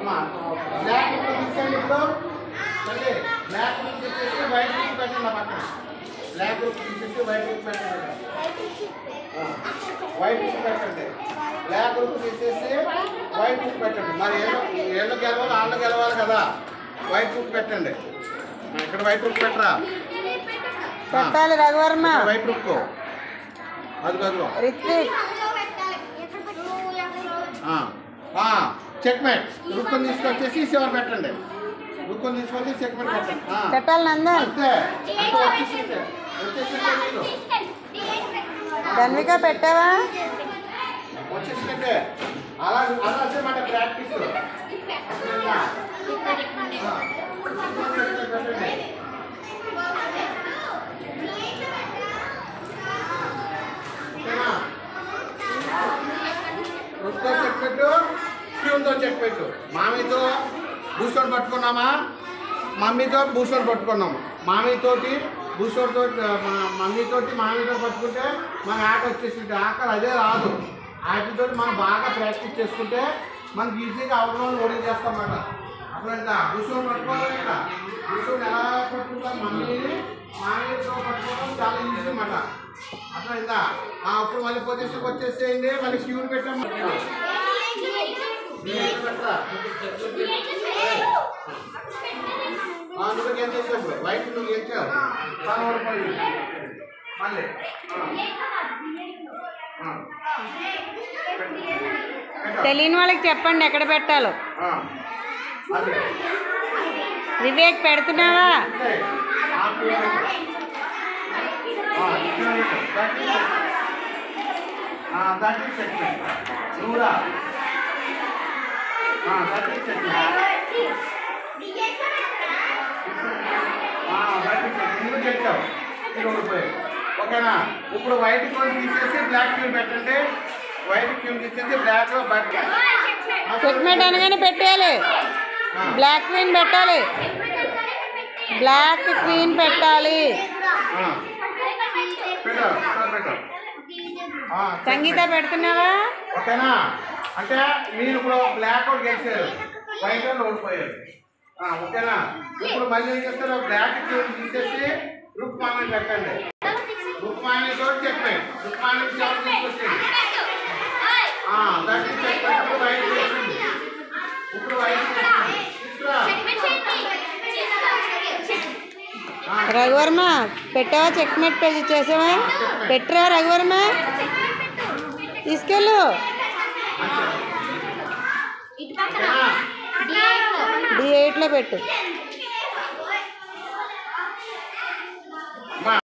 అమ్మా బ్లాక్ తీసుకోండి ఇప్పుడు మళ్ళీ బ్లాక్ గ్రూప్ తీసేసి వైట్ గ్రూప్ పెట్టండి ఆ పక్కన బ్లాక్ గ్రూప్ తీసేసి వైట్ గ్రూప్ పెట్టండి ఆ, వైట్ గ్రూప్ పెట్టండి బ్లాక్ గ్రూప్ తీసేసి వైట్ గ్రూప్ పెట్టండి మరి ఏదో ఏళ్ళు గెలవాలి వాళ్ళు గెలవాలి కదా వైట్ గ్రూప్ పెట్టండి ఆ, ఇక్కడ వైట్ గ్రూప్ పెట్టరా ఆ, పెట్టాలి రఘువర్మ ఇక్కడ వైట్ గ్రూప్ అది కదుగో రిత్విక్ చెక్ మేట్ రుక్కుని తీసుకొచ్చేసి చివరి పెట్టండి రుక్కుని తీసుకొచ్చి చెక్ మేట్ పెట్టండి ఆ. పెట్టాలి నందన్ అంతే అంతే వచ్చేసింది వచ్చేసిందే మీరు ధన్విక పెట్టావా వచ్చేసిందంటే అలా అలా వచ్చేమాట ప్రాక్టీస్ పెట్టండి ఓకేనా రుక్తో చెక్ పెట్టు ట్యూన్తో చెక్ పెట్టు మామితో బూస్టర్ పట్టుకున్నామా మమ్మీతో బూస్టర్ పట్టుకున్నాము మామీతోటి బూస్టర్తో మమ్మీతోటి మామీతో పట్టుకుంటే మన ఆట వచ్చేసింది ఆకలి అదే రాదు ఆటతో మనం బాగా ప్రాక్టీస్ చేసుకుంటే మనకి ఈజీగా అవడం ఓడి చేస్తామన్నమాట అప్పుడంతా బూస్టర్ పట్టుకోవాలి ఇక్కడ బూస్టర్ ఎలా పట్టుకుంటాం మమ్మీని మామీతో పట్టుకోవడం చాలా ఈజీ అన్నమాట అట్లా అప్పుడు మళ్ళీ పొజిషన్కి వచ్చేసేయండి మళ్ళీ క్యూని పెట్టాం నువ్వు ఏం చేసావు ఇప్పుడు వైట్ నువ్వు ఏం చేయాలి మళ్ళీ ఆ. ఆ. పెట్టు. తెలియని వాళ్ళకి చెప్పండి ఎక్కడ పెట్టాలో ఆ. అది. వివేక్ పెడుతున్నావా అంతే. ఆ క్యూ పెట్టు. ఆ, ఇక్కడ పెట్టు. That is check. ఆ, దట్ ఈస్ చెక్ మేట్. నువ్వు రా. ఆ, దట్ ఈస్ చెక్ మేట్. ఆ, దట్ ఈస్ చెక్. నువ్వు చెప్పావు ఇది ఓడిపోయావు ఓకేనా ఇప్పుడు వైట్ క్యూన్ తీసేసి బ్లాక్ క్యూన్ పెట్టండి వైట్ క్యూన్ తీసేసి బ్లాక్ బట్ చెక్మేట్ అనగానే పెట్టేయాలి బ్లాక్ క్వీన్ పెట్టాలి బ్లాక్ క్వీన్ పెట్టాలి పెట్టు సార్ పెట్టు ఆ, సంగీత పెడుతున్నావా ఓకేనా అంటే మీరు ఇప్పుడు బ్లాక్ అవుట్ గెలిచారు వైట్ అవుట్ ఓడిపోయారు ఆ, ఓకేనా ఇప్పుడు మళ్ళీ ఏం చేస్తారు బ్లాక్ క్యూన్ తీసేసి రుక్మాని పెట్టండి రుక్మాని తోటి చెప్పండి రుక్మాని చాలా తీసుకొచ్చింది దట్ చెప్పండి ఇప్పుడు వైట్ చేసింది ఇప్పుడు వైట్ చేసింది తీసుకురా ఆ, రఘువర్మ పెట్టావా చెక్మేట్ పేజ్ చేసావా పెట్టరా రఘువర్మ తీసుకెళ్ళు ఓకేనా డి ఎయిట్లో పెట్టు